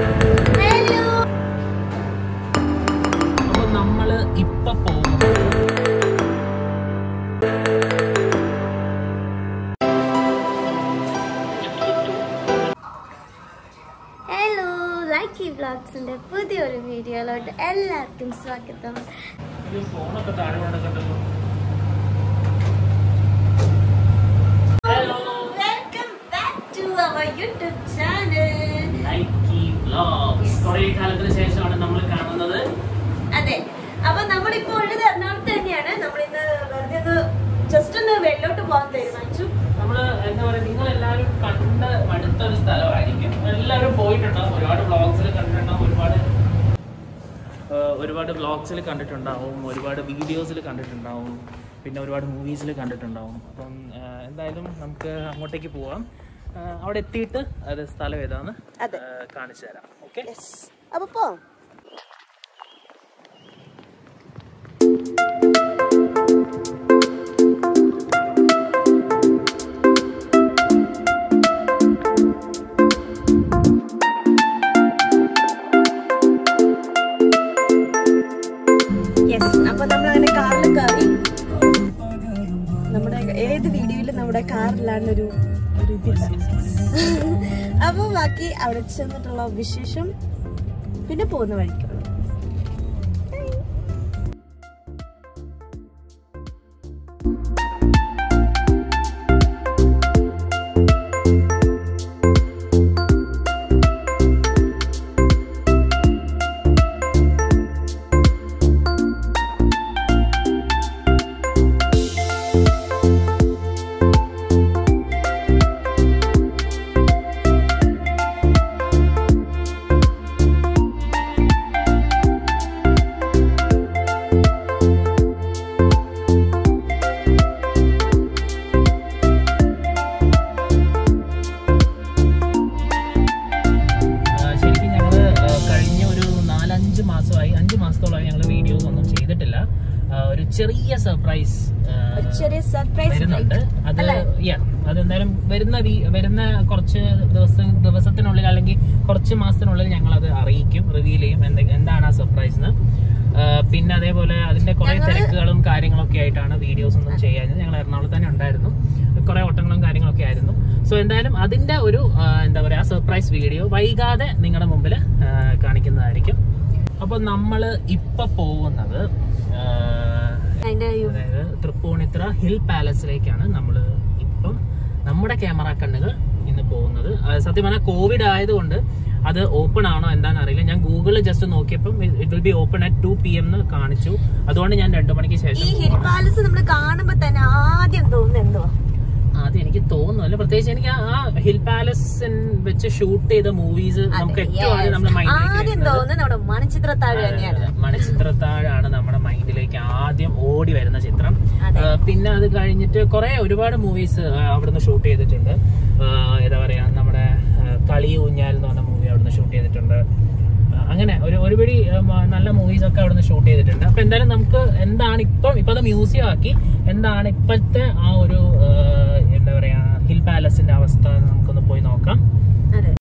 അപ്പൊ നമ്മള് ഇപ്പൊ പോകുന്നത് ഹലോ ലൈക്കി വ്ളോഗ്സിന്റെ പുതിയൊരു വീഡിയോയിലോട്ട് എല്ലാവർക്കും സ്വാഗതം ഒരു ഫോണൊക്കെ താഴെ കൊണ്ടല്ലോ hello welcome back to our YouTube channel ലൈക്കി വ്ലോഗ്സ് കുറെ കാലത്തിന് ശേഷമാണ് നമ്മൾ കാണുന്നത് അതെ അപ്പൊ നമ്മളിപ്പോ ഉള്ളത് എറണാകുളത്ത് തന്നെയാണ് നമ്മൾ ഇന്ന് വെറുതെ ഒന്ന് ജസ്റ്റ് ഒന്ന് വെള്ളോട്ട് പോകാൻ തീരുമാനിച്ചു നമ്മള് എന്താ പറയാ നിങ്ങൾ എല്ലാവരും കണ്ട് മടുത്ത ഒരു സ്ഥലമായിരിക്കും എല്ലാവരും പോയിട്ടുണ്ടാവും ഒരുപാട് വ്ളോഗ്സിൽ കണ്ടിട്ടുണ്ടാവും ഒരുപാട് ഏഹ് ഒരുപാട് വ്ളോഗ്സിൽ കണ്ടിട്ടുണ്ടാവും ഒരുപാട് വീഡിയോസിൽ കണ്ടിട്ടുണ്ടാവും പിന്നെ ഒരുപാട് മൂവീസിൽ കണ്ടിട്ടുണ്ടാവും അപ്പം ഏഹ് എന്തായാലും നമുക്ക് അങ്ങോട്ടേക്ക് പോവാം ഏഹ് അവിടെ എത്തിയിട്ട് അത് സ്ഥലം ഏതാന്ന് അതെ. ഏഹ് കാണിച്ചു തരാം ഓക്കെ അപ്പൊ പോ യെസ് അപ്പൊ നമ്മൾ അങ്ങനെ കാറിൽ കയറി നമ്മുടെ ഏത് വീഡിയോയിലും നമ്മുടെ കാറിലാണ് ഒരു ഒരു ഇതില്ല അപ്പൊ ബാക്കി അവിടെ ചെന്നിട്ടുള്ള വിശേഷം പിന്നെ പോകുന്ന വഴിക്കുള്ളൂ ആഹ് ശരിക്കും ഞങ്ങള് ആഹ് കഴിഞ്ഞ ഒരു നാലഞ്ച് മാസമായി അഞ്ച് മാസത്തോളമായി ഞങ്ങൾ വീഡിയോസ് ഒന്നും ചെയ്തിട്ടില്ല ആഹ് ഒരു ചെറിയ സർപ്രൈസ് ഒരു ചെറിയ സർപ്രൈസ് വരുന്നുണ്ട് അത് അല്ലേ? yeah, അതെന്തായാലും വരുന്ന വീ- വരുന്ന കുറച്ച് ദിവസം ദിവസത്തിനുള്ളിൽ അല്ലെങ്കിൽ കുറച്ച് മാസത്തിനുള്ളിൽ ഞങ്ങൾ അത് അറിയിക്കും റിവീൽ ചെയ്യും എന്ത- എന്താണ് ആ സർപ്രൈസ് എന്ന് ആഹ് പിന്നെ അതേപോലെ അതിന്റെ കുറെ ഞങ്ങള് തിരക്കുകളും കാര്യങ്ങളൊക്കെ ആയിട്ടാണ് വീഡിയോസ് ഒന്നും ചെയ്യാഞ്ഞത് ഞങ്ങൾ എറണാകുളത്ത് തന്നെ ഉണ്ടായിരുന്നു കുറെ ഓട്ടങ്ങളും കാര്യങ്ങളൊക്കെ ആയിരുന്നു സോ എന്തായാലും അതിന്റെ ഒരു ആഹ് എന്താ പറയാ സർപ്രൈസ് വീഡിയോ വൈകാതെ നിങ്ങളുടെ മുമ്പിൽ ആഹ് കാണിക്കുന്നതായിരിക്കും അപ്പൊ നമ്മള് ഇപ്പൊ പോകുന്നത് ആഹ് അതിന്റെ ഒരു അതായത് തൃപ്പൂണിത്തുറ ഹിൽ പാലസിലേക്കാണ് നമ്മൾ ഇപ്പം നമ്മുടെ ക്യാമറ കണ്ണുകൾ ഇന്ന് പോകുന്നത് ആ, സത്യം പറഞ്ഞാൽ കോവിഡ് ആയതുകൊണ്ട് അത് ഓപ്പൺ ആണോ എന്താണെന്ന് അറിയില്ല ഞാൻ ഗൂഗിളിൽ ജസ്റ്റ് നോക്കിയപ്പം it will be open at two P M എന്ന് കാണിച്ചു അതുകൊണ്ട് ഞാൻ രണ്ടു മണിക്ക് ഈ ശേഷം ഹിൽ പാലസ് നമ്മൾ കാണുമ്പോ തന്നെ ആദ്യം തോന്നുന്നത് എന്തുവാ അത് എനിക്ക് തോന്നുന്നില്ല പ്രത്യേകിച്ച് എനിക്ക് ആ ഹിൽ പാലസ് വെച്ച് ഷൂട്ട് ചെയ്ത മൂവീസ് നമുക്ക് ഏറ്റവും ആദ്യം നമ്മുടെ മൈൻഡിലേക്ക് ആദ്യം തോന്നുന്നത് നമ്മുടെ മണിച്ചിത്രത്താഴ് തന്നെയാണ് മണിച്ചിത്രത്താഴാണ് നമ്മുടെ മൈൻഡിലേക്ക് ആദ്യം ഓടി വരുന്ന ചിത്രം അതെ. ആ, പിന്നെ അത് കഴിഞ്ഞിട്ട് കുറെ ഒരുപാട് മൂവീസ് അവിടുന്ന് ഷൂട്ട് ചെയ്തിട്ടുണ്ട് ആ, എന്താ പറയാ നമ്മുടെ ആ, കളി ഊഞ്ഞാൽ എന്ന് പറഞ്ഞ മൂവി അവിടുന്ന് ഷൂട്ട് ചെയ്തിട്ടുണ്ട് ആ, അങ്ങനെ ഒരു ഒരുപിടി ആ, മ- നല്ല മൂവീസ് ഒക്കെ അവിടുന്ന് ഷൂട്ട് ചെയ്തിട്ടുണ്ട് അപ്പൊ എന്തായാലും നമുക്ക് എന്താണ് ഇപ്പം ഇപ്പൊ അത് മ്യൂസിയം ആക്കി എന്താണ് ഇപ്പോഴത്തെ ആ ഒരു ആ, എന്താ പറയാ ഹിൽ പാലസിന്റെ അവസ്ഥ എന്ന് നമുക്കൊന്ന് പോയി നോക്കാം അതെ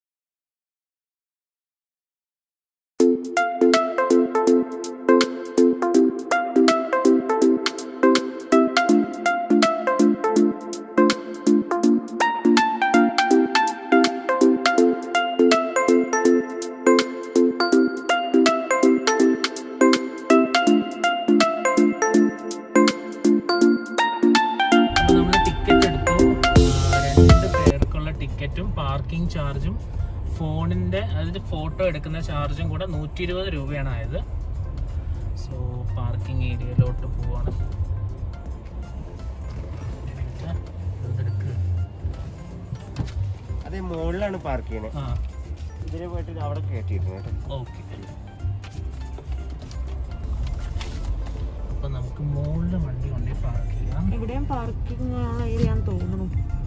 അപ്പൊ നമ്മള് ടിക്കറ്റ് എടുത്തു ആ, രണ്ട് പേർക്കുള്ള ടിക്കറ്റും പാർക്കിംഗ് ചാർജും ഫോണിന്റെ അതായത് ഫോട്ടോ എടുക്കുന്ന ചാർജും കൂടെ നൂറ്റി ഇരുപത് രൂപയാണ് ആയത് സോ പാർക്കിംഗ് ഏരിയയിലോട്ട് പോവാണ് ഇതെടുക്ക്. അതെ മുകളിലാണ് പാർക്ക് ചെയ്യണേ ആ ഇതിനെ പോയിട്ട് അവിടെ കയറ്റിയിരുന്നു കേട്ടോ ഓക്കെ അപ്പൊ നമുക്ക് മുകളിൽ വണ്ടി കൊണ്ടേ പാർക്ക് ചെയ്യാം ഇവിടെയും പാർക്കിംഗ് ഏരിയ തോന്നുന്നു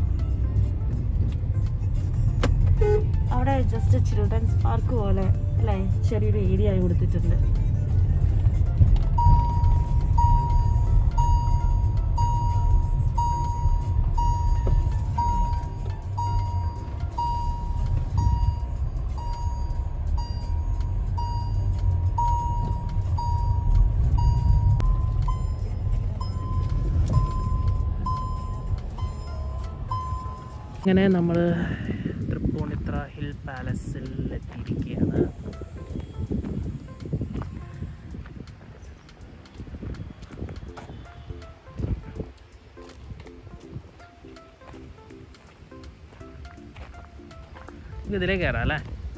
അവിടെ ജസ്റ്റ് ചിൽഡ്രൻസ് പാർക്ക് പോലെ അല്ലേ ചെറിയൊരു ഏരിയ ആയി കൊടുത്തിട്ടുണ്ട് അങ്ങനെ നമ്മൾ തൃപ്പൂണിത്ര ഹിൽ പാലസിൽ എത്തിയിരിക്കുകയാണ് നമുക്ക് ഇതിലേ കയറാം അല്ലേ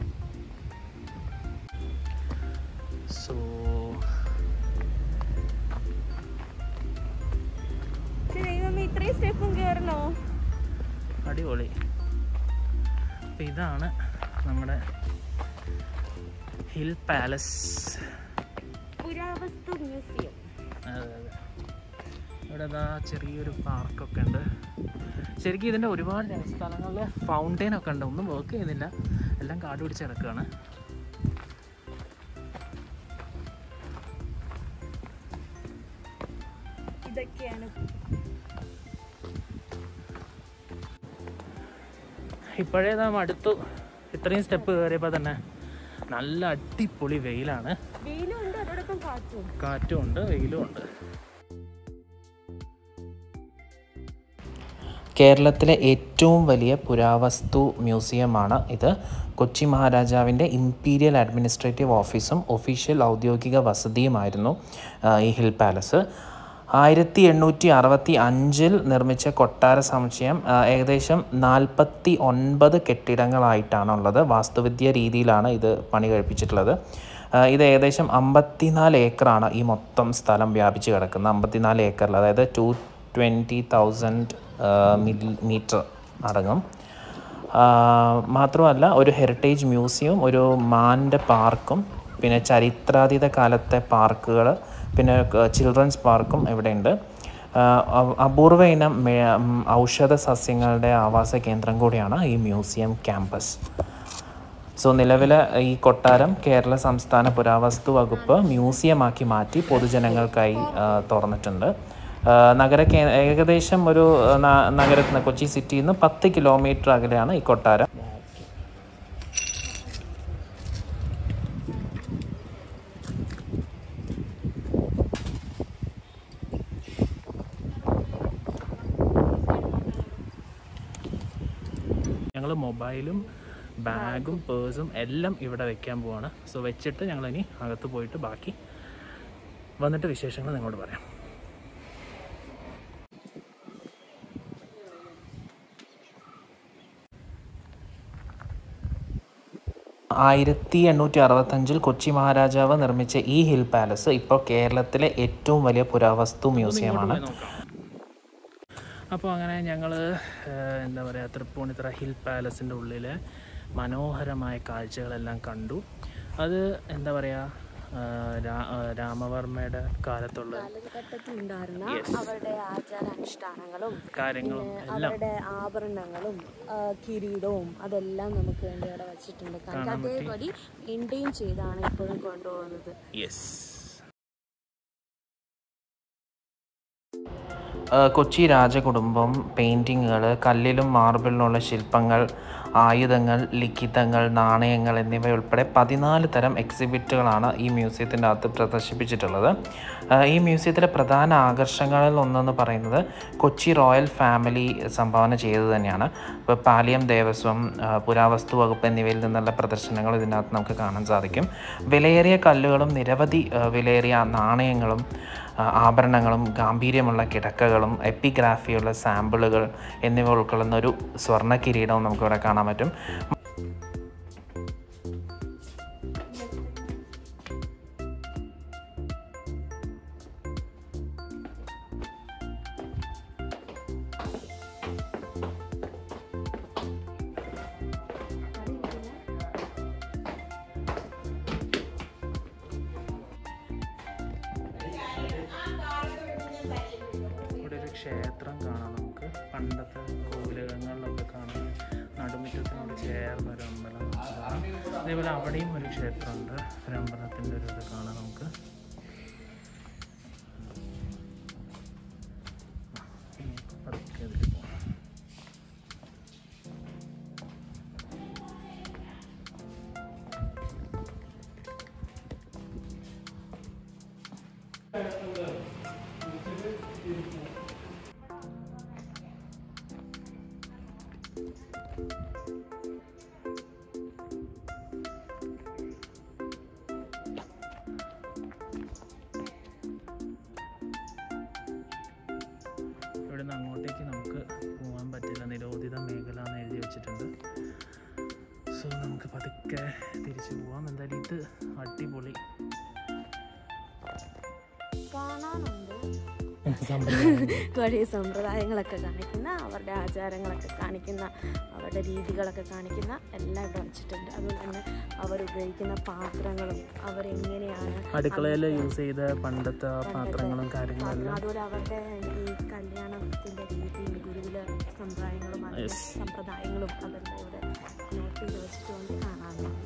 സോ ഇത്രയും സ്റ്റെപ്പും കയറണോ അടിപൊളി അപ്പം ഇതാണ് നമ്മുടെ ഹിൽ പാലസ് പുരാവസ്തു മ്യൂസിയം അതെ അതെ ഇവിടെ ഇതാ ചെറിയൊരു പാർക്കൊക്കെ ഉണ്ട് ശരിക്കും ഇതിൻ്റെ ഒരുപാട് സ്ഥലങ്ങളിൽ ഫൗണ്ടെയിൻ ഒക്കെ ഉണ്ട് ഒന്നും വർക്ക് ചെയ്യുന്നില്ല എല്ലാം കാട് പിടിച്ച് കിടക്കുകയാണ് ഇതൊക്കെയാണ് ഇപ്പോഴേ നാം അടുത്തു ഇത്രയും സ്റ്റെപ്പ് കയറിയപ്പോൾ തന്നെ നല്ല അടിപൊളി വെയിലാണ് വെയിലും ഉണ്ട് അതോടൊപ്പം കാറ്റും കാറ്റും ഉണ്ട് വെയിലും ഉണ്ട് കേരളത്തിലെ ഏറ്റവും വലിയ പുരാവസ്തു മ്യൂസിയമാണ് ഇത് കൊച്ചി മഹാരാജാവിൻ്റെ ഇമ്പീരിയൽ അഡ്മിനിസ്ട്രേറ്റീവ് ഓഫീസും ഒഫീഷ്യൽ ഔദ്യോഗിക വസതിയുമായിരുന്നു ആ, ഈ ഹിൽ പാലസ് ആയിരത്തി എണ്ണൂറ്റി അറുപത്തി അഞ്ചിൽ നിർമ്മിച്ച കൊട്ടാര സമുച്ചയം ആ, ഏകദേശം നാൽപ്പത്തി ഒൻപത് കെട്ടിടങ്ങളായിട്ടാണുള്ളത് വാസ്തുവിദ്യ രീതിയിലാണ് ഇത് പണി കഴിപ്പിച്ചിട്ടുള്ളത് ആ, ഇത് ഏകദേശം അമ്പത്തിനാല് ഏക്കറാണ് ഈ മൊത്തം സ്ഥലം വ്യാപിച്ച് കിടക്കുന്നത് അമ്പത്തിനാല് ഏക്കറിൽ അതായത് ടു ട്വൻറ്റി തൗസൻഡ് മീറ്റർ അടങ്ങും ആ, മാത്രമല്ല ഒരു ഹെറിറ്റേജ് മ്യൂസിയവും ഒരു മാൻ്റെ പാർക്കും പിന്നെ ചരിത്രാതീത കാലത്തെ പാർക്കുകൾ പിന്നെ ചിൽഡ്രൻസ് പാർക്കും ഇവിടെയുണ്ട് ആ, അ- അപൂർവ ഇനം മേ- ഉം, ഔഷധ സസ്യങ്ങളുടെ ആവാസ കേന്ദ്രം കൂടിയാണ് ഈ മ്യൂസിയം ക്യാമ്പസ് സോ നിലവിൽ ഈ കൊട്ടാരം കേരള സംസ്ഥാന പുരാവസ്തു വകുപ്പ് മ്യൂസിയമാക്കി മാറ്റി പൊതുജനങ്ങൾക്കായി ആ, തുറന്നിട്ടുണ്ട് ആ, നഗര കേ ഏകദേശം ഒരു ന- നഗരത്തിൽ നിന്ന് കൊച്ചി സിറ്റിയിൽ നിന്ന് പത്ത് കിലോമീറ്റർ അകലെയാണ് ഈ കൊട്ടാരം ഞങ്ങൾ മൊബൈലും ബാഗും പേഴ്സും എല്ലാം ഇവിടെ വെക്കാൻ പോവാണ് സോ വെച്ചിട്ട് ഞങ്ങളിനി അകത്ത് പോയിട്ട് ബാക്കി വന്നിട്ട് വിശേഷങ്ങൾ നിങ്ങളോട് പറയാം ആയിരത്തി എണ്ണൂറ്റി അറുപത്തഞ്ചിൽ കൊച്ചി മഹാരാജാവ് നിർമ്മിച്ച ഈ ഹിൽ പാലസ് ഇപ്പോൾ കേരളത്തിലെ ഏറ്റവും വലിയ പുരാവസ്തു മ്യൂസിയമാണ് അപ്പോൾ അങ്ങനെ ഞങ്ങൾ എന്താ പറയുക തൃപ്പൂണിത്തറ ഹിൽ പാലസിൻ്റെ ഉള്ളിൽ മനോഹരമായ കാഴ്ചകളെല്ലാം കണ്ടു അത് എന്താ പറയുക രാമവർമ്മയുടെ കാലത്തുള്ള കാലഘട്ടത്തിൽ ഉണ്ടായിരുന്ന Yes. അവരുടെ ആചാരാനുഷ്ഠാനങ്ങളും കാര്യങ്ങളും എല്ലാം അവരുടെ ആഭരണങ്ങളും ആ, കിരീടവും അതെല്ലാം നമുക്ക് വേണ്ടി അവിടെ വെച്ചിട്ടുണ്ട് കാരണം കാണാൻ പറ്റി. അതേപടി മെയിൻറ്റെയിൻ ചെയ്താണ് ഇപ്പോഴും കൊണ്ടുപോകുന്നത് യെസ് കൊച്ചി രാജകുടുംബം പെയിൻറ്റിങ്ങുകൾ കല്ലിലും മാർബിളിലുള്ള ശില്പങ്ങൾ ആയുധങ്ങൾ ലിഖിതങ്ങൾ നാണയങ്ങൾ എന്നിവ ഉൾപ്പെടെ പതിനാല് തരം എക്സിബിറ്റുകളാണ് ഈ മ്യൂസിയത്തിൻ്റെ അകത്ത് പ്രദർശിപ്പിച്ചിട്ടുള്ളത് ആ, ഈ മ്യൂസിയത്തിലെ പ്രധാന ആകർഷണങ്ങളിൽ ഒന്നെന്ന് പറയുന്നത് കൊച്ചി റോയൽ ഫാമിലി സംഭാവന ചെയ്തത് തന്നെയാണ് ഇപ്പോൾ പാലിയം ദേവസ്വം ആ, പുരാവസ്തു വകുപ്പ് എന്നിവയിൽ നിന്നുള്ള പ്രദർശനങ്ങൾ ഇതിനകത്ത് നമുക്ക് കാണാൻ സാധിക്കും വിലയേറിയ കല്ലുകളും നിരവധി ആ, വിലയേറിയ നാണയങ്ങളും ആ, ആഭരണങ്ങളും ഗാംഭീര്യമുള്ള കിടക്കകളും എപ്പിഗ്രാഫിയുള്ള സാമ്പിളുകൾ എന്നിവ ഉൾക്കൊള്ളുന്ന ഒരു സ്വർണ്ണ കിരീടവും നമുക്കിവിടെ കാണാൻ പറ്റും ഇവിടെ ഒരു ക്ഷേത്രം കാണാം നമുക്ക് പണ്ടത്തെ കോവിലകങ്ങളിലൊക്കെ കാണാം നടുമുറ്റത്തിനോട് ചേർന്ന ഒരു അമ്പലം നമുക്ക് കാണാം അതേപോലെ അവിടെയും ഒരു ക്ഷേത്രമുണ്ട് ഒരു അമ്പലത്തിൻ്റെ ഒരു ഇത് കാണാം നമുക്ക് ഇനി പതുക്കെ അതിൽ പോകാം പോവാം എന്തായാലും ഇത് അടിപൊളി കാണാനുണ്ട് സംഭവം കുറേ സമ്പ്രദായങ്ങളൊക്കെ കാണിക്കുന്ന അവരുടെ ആചാരങ്ങളൊക്കെ കാണിക്കുന്ന അവരുടെ രീതികളൊക്കെ കാണിക്കുന്ന എല്ലാം ഇവിടെ വെച്ചിട്ടുണ്ട് അതുപോലെ തന്നെ അവർ ഉപയോഗിക്കുന്ന പാത്രങ്ങളും അവരെങ്ങനെയാണ് അടുക്കളയിൽ യൂസ് ചെയ്ത പണ്ടത്തെ പാത്രങ്ങളും കാര്യങ്ങളും എല്ലാം അതുപോലെ അവരുടെ ഈ കല്യാണത്തിന്റെ രീതിയും ഗുരുകുല സമ്പ്രദായങ്ങളും അതിന്റെ Yes. സമ്പ്രദായങ്ങളും അതെല്ലാം ഇവിടെ നോട്ട് ചെയ്ത് വെച്ചിട്ടുണ്ട് കാണാനുണ്ട്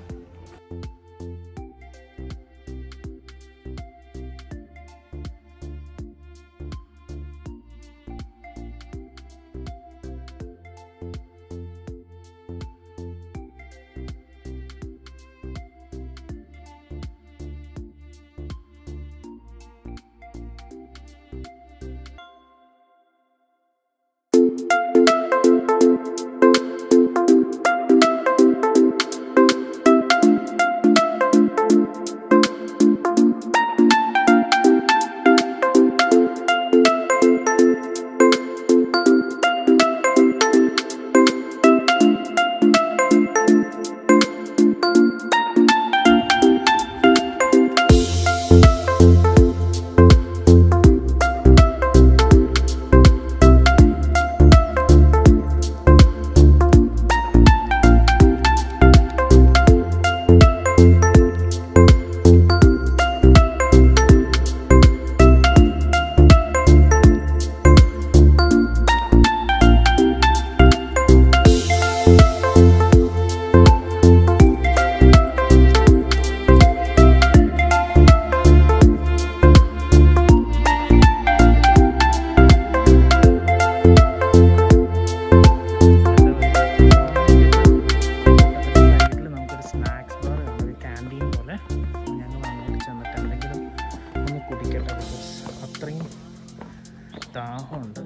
സൈഡിൽ നമുക്കൊരു സ്നാക്സ് ബാർ കാണാം ഒരു ക്യാൻറ്റീൻ പോലെ ഞങ്ങൾ അങ്ങോട്ട് ചെന്നിട്ട് എന്തെങ്കിലും ഒന്ന് കുടിക്കട്ടെ ബിക്കോസ് അത്രയും ദാഹമുണ്ട്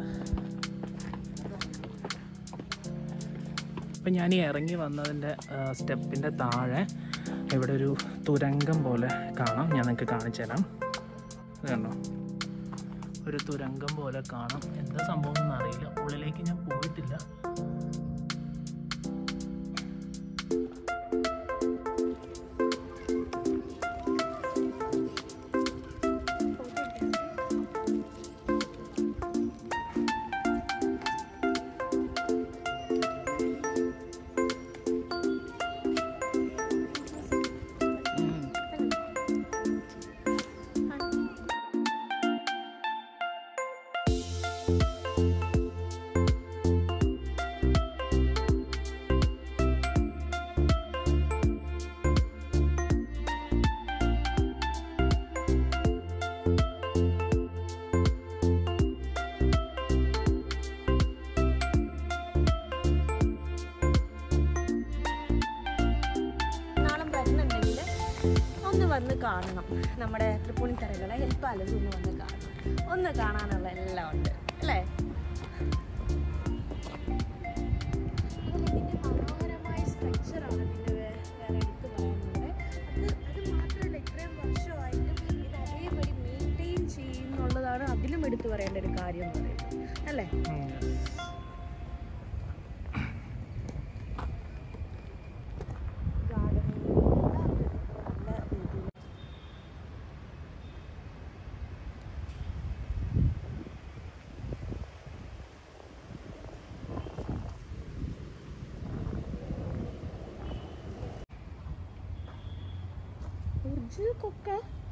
അപ്പം ഞാൻ ഈ ഇറങ്ങി വന്നതിൻ്റെ സ്റ്റെപ്പിൻ്റെ താഴെ ഇവിടെ ഒരു തുരങ്കം പോലെ കാണാം ഞാൻ നിങ്ങൾക്ക് കാണിച്ചു തരാം ഇത് കണ്ടോ ഒരു തുരങ്കം പോലെ കാണാം എന്താ സംഭവം എന്ന് അറിയില്ല ഉള്ളിലേക്ക് ഞാൻ പോയിട്ടില്ല നാളെ വരുന്നുണ്ടെങ്കിൽ ഒന്ന് വന്ന് കാണണം നമ്മുടെ തൃപ്പൂണിത്തറകളെ ഹിൽ പാലസ് ഒന്ന് വന്ന് കാണണം ഒന്ന് കാണാനുള്ള എല്ലാം ഉണ്ട് അല്ലേ ഇതിന്റെ മനോഹരമായ സ്ട്രക്ചറാണ് പിന്നെ വേ- വേറെ എടുത്തു പറയാനുള്ളത് അത് അത് മാത്രമല്ല ഇത്രയും വർഷമായിട്ടും ഇത് അതേപടി മെയിൻറ്റെയിൻ ചെയ്യുന്നുള്ളതാണ് അതിലും എടുത്തു പറയേണ്ട ഒരു കാര്യം എന്ന് പറയുന്നത് അല്ലേ നല്ല രീതിയിൽ ഉർജ് കൊക്ക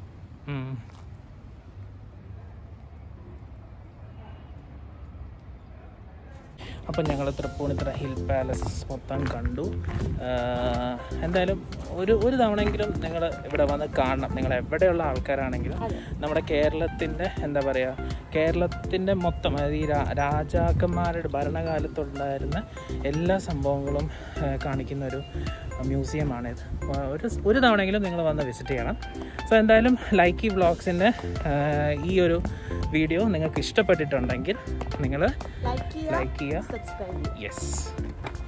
അപ്പം ഞങ്ങൾ തൃപ്പൂണിത്തറ ഹിൽ പാലസ് മൊത്തം കണ്ടു ആഹ് എന്തായാലും ഒരു ഒരു തവണയെങ്കിലും നിങ്ങൾ ഇവിടെ വന്ന് കാണണം നിങ്ങൾ എവിടെയുള്ള ആൾക്കാരാണെങ്കിലും നമ്മുടെ കേരളത്തിൻ്റെ എന്താ പറയുക കേരളത്തിൻ്റെ മൊത്തം അതായത് ഈ രാ- രാജാക്കന്മാരുടെ ഭരണകാലത്തുണ്ടായിരുന്ന എല്ലാ സംഭവങ്ങളും ആഹ് കാണിക്കുന്ന ഒരു മ്യൂസിയമാണിത് അപ്പോൾ ഒരു ഒരു തവണയെങ്കിലും നിങ്ങൾ വന്ന് വിസിറ്റ് ചെയ്യണം സോ എന്തായാലും ലൈക്കി വ്ളോഗ്സിൻ്റെ ഈ ഒരു വീഡിയോ നിങ്ങൾക്ക് ഇഷ്ടപ്പെട്ടിട്ടുണ്ടെങ്കിൽ നിങ്ങൾ ലൈക്ക് ചെയ്യുക ലൈക്ക് ചെയ്യുക സബ്സ്ക്രൈബ് ചെയ്യുക യെസ്